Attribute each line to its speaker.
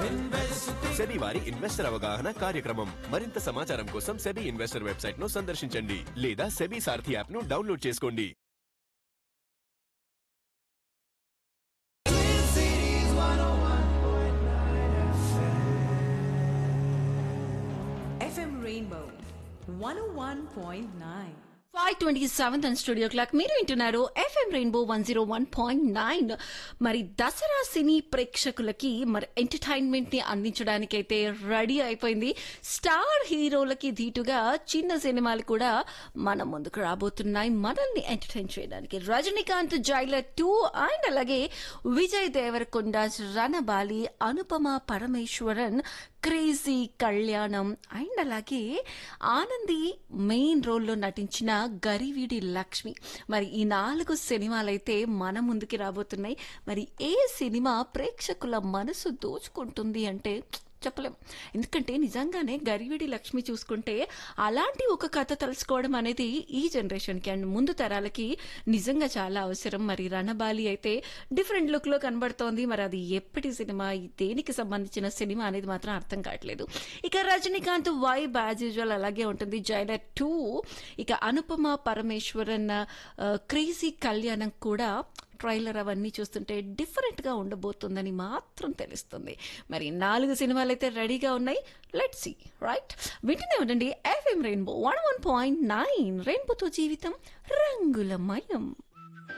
Speaker 1: SEBI వారి investor అవగాహన కార్యక్రమం మరింత సమాచారం కోసం సెబీ ఇన్వెస్టర్ వెబ్సైట్ ను సందర్శించండి లేదా సెబీ సారథి యాప్ ను డౌన్లోడ్ చేసుకోండి
Speaker 2: FM Rainbow 101.9.
Speaker 3: Five twenty seventh and studio clock మీరు వింటున్నారు FM rainbow one zero one point nine మరి దసరా సినీ ప్రేక్షకులకి మరి ఎంటర్టైన్మెంట్ ని అందించడానికైతే రెడీ అయిపోయింది స్టార్ హీరోలకి ధీటుగా చిన్న సినిమాలు కూడా మన ముందుకు రాబోతున్నాయి మనల్ని ఎంటర్టైన్ చేయడానికి రజనీకాంత్ జైలర్ టూ అండ్ అలాగే విజయ్ దేవరకొండ రణబాలి అనుపమ పరమేశ్వరన్ క్రేజీ కళ్యాణం అండ్ అలాగే ఆనంది మెయిన్ రోల్లో నటించిన గరివిడి లక్ష్మి మరి ఈ నాలుగు సినిమాలైతే మన ముందుకి రాబోతున్నాయి మరి ఏ సినిమా ప్రేక్షకుల మనసు దోచుకుంటుంది అంటే చెప్పలేం ఎందుకంటే నిజంగానే గరివిడి లక్ష్మి చూసుకుంటే అలాంటి ఒక కథ తెలుసుకోవడం అనేది ఈ జనరేషన్కి అండ్ ముందు తరాలకి నిజంగా చాలా అవసరం మరి రణబాలి అయితే డిఫరెంట్ లుక్ లో కనబడుతోంది మరి అది ఎప్పటి సినిమా దేనికి సంబంధించిన సినిమా అనేది మాత్రం అర్థం కావట్లేదు ఇక రజనీకాంత్ వైబ్ యాజ్ యూజువల్ అలాగే ఉంటుంది జైలర్ టూ ఇక అనుపమ పరమేశ్వరన్ క్రేజీ కళ్యాణం కూడా ట్రైలర్ అవన్నీ చూస్తుంటే డిఫరెంట్ గా ఉండబోతుందని మాత్రం తెలుస్తుంది మరి నాలుగు సినిమాలు అయితే రెడీగా ఉన్నాయి లెట్ సి రైట్ వింటూనే ఉండండి FM rainbow one one point nine రెయిన్బోతో జీవితం రంగులమయం